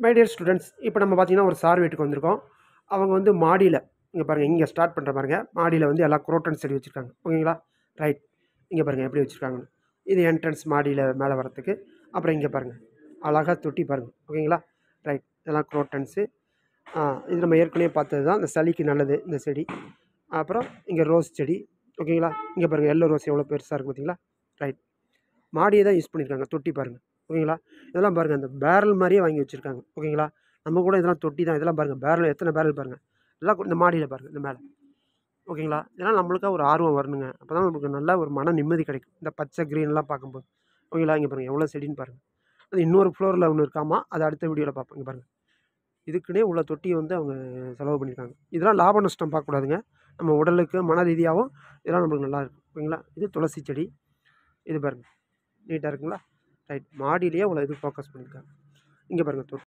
my dear students இப்போ நம்ம பார்த்தீங்கன்னா ஒரு சார் வீட்டுக்கு வந்திருக்கோம் அவங்க வந்து மாடியில் இங்கே பாருங்கள் இங்கே ஸ்டார்ட் பண்ணுற பாருங்க மாடியில் வந்து எல்லா குரோட்டன் செடி வச்சுருக்காங்க ஓகேங்களா ரைட் இங்கே பாருங்கள் எப்படி வச்சுருக்காங்கன்னு இது என்ட்ரன்ஸ் மாடியில் மேலே வரத்துக்கு அப்புறம் இங்கே பாருங்கள் அழகாக தொட்டி பாருங்கள் ஓகேங்களா ரைட் இதெல்லாம் குரோட்டன்ஸு இது நம்ம ஏற்கனவே பார்த்தது தான் இந்த சளிக்கு நல்லது இந்த செடி அப்புறம் இங்கே ரோஸ் செடி ஓகேங்களா இங்கே பாருங்கள் எல்லோ ரோஸ் எவ்வளோ பெருசாக இருக்குது பார்த்தீங்களா ரைட் மாடியை தான் யூஸ் பண்ணியிருக்காங்க தொட்டி பாருங்கள் ஓகேங்களா இதெல்லாம் பாருங்கள் அந்த பேரல் மாதிரியே வாங்கி வச்சுருக்காங்க ஓகேங்களா நம்ம கூட இதெல்லாம் தொட்டி தான் இதெல்லாம் பாருங்கள் பேரல் எத்தனை பேரல் பாருங்கள் எல்லாம் இந்த மாடியில் பாருங்கள் இந்த மேலே ஓகேங்களா இதெல்லாம் நம்மளுக்காக ஒரு ஆர்வம் வரணுங்க அப்போ தான் நமக்கு நல்ல ஒரு மன நிம்மதி கிடைக்கும் இந்த பச்சை க்ரீன்லாம் பார்க்கும்போது ஓகேங்களா இங்கே பாருங்கள் எவ்வளோ செடின்னு பாருங்கள் அது இன்னொரு ஃப்ளோரில் ஒன்று இருக்காமா அது அடுத்த வீடியோவில் பார்ப்போம் இங்கே பாருங்கள் இதுக்குன்னே உள்ள தொட்டியை வந்து அவங்க செலவு பண்ணியிருக்காங்க இதெல்லாம் லாப நஷ்டம் பார்க்கக்கூடாதுங்க நம்ம உடலுக்கு மன ரீதியாகவும் இதெல்லாம் நம்மளுக்கு நல்லா இருக்கும் ஓகேங்களா இது துளசி செடி இது பாருங்கள் நீட்டாக இருக்குங்களா ரைட் மாடியிலேயே அவ்வளோ இது ஃபோக்கஸ் பண்ணியிருக்காங்க இங்கே பாருங்கள் தொட்டி